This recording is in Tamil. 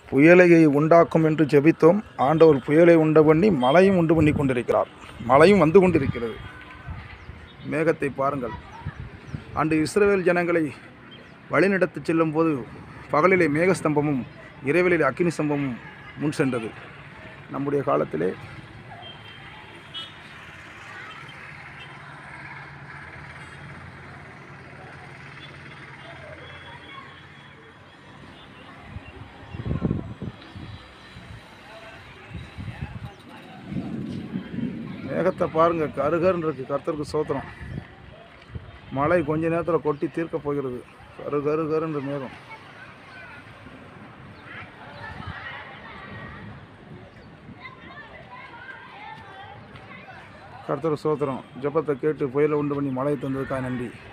புயலை உண்டாக்கும் என்று ஜெபித்தோம் ஆண்டவர் புயலை உண்டு பண்ணி மழையும் உண்டு பண்ணி கொண்டிருக்கிறார் மழையும் வந்து கொண்டிருக்கிறது மேகத்தை பாருங்கள் அன்று இஸ்ரவேல் ஜனங்களை வழிநடத்தி செல்லும் போது பகலிலே மேகஸ்தம்பமும் இரவிலே அக்கினி ஸ்தம்பமும் முன் சென்றது நம்முடைய காலத்திலே மேகத்தை பாருங்க கருகருன்னு இருக்கு கர்த்தருக்கு சோத்திரம் மழை கொஞ்ச நேரத்தில் கொட்டி தீர்க்க போகிறது கரு கரு கருன்ற மேகம் கர்த்தர் சோத்திரம் ஜெபத்தை கேட்டு புயலை உண்டு பண்ணி மழையை தந்ததுக்காக நன்றி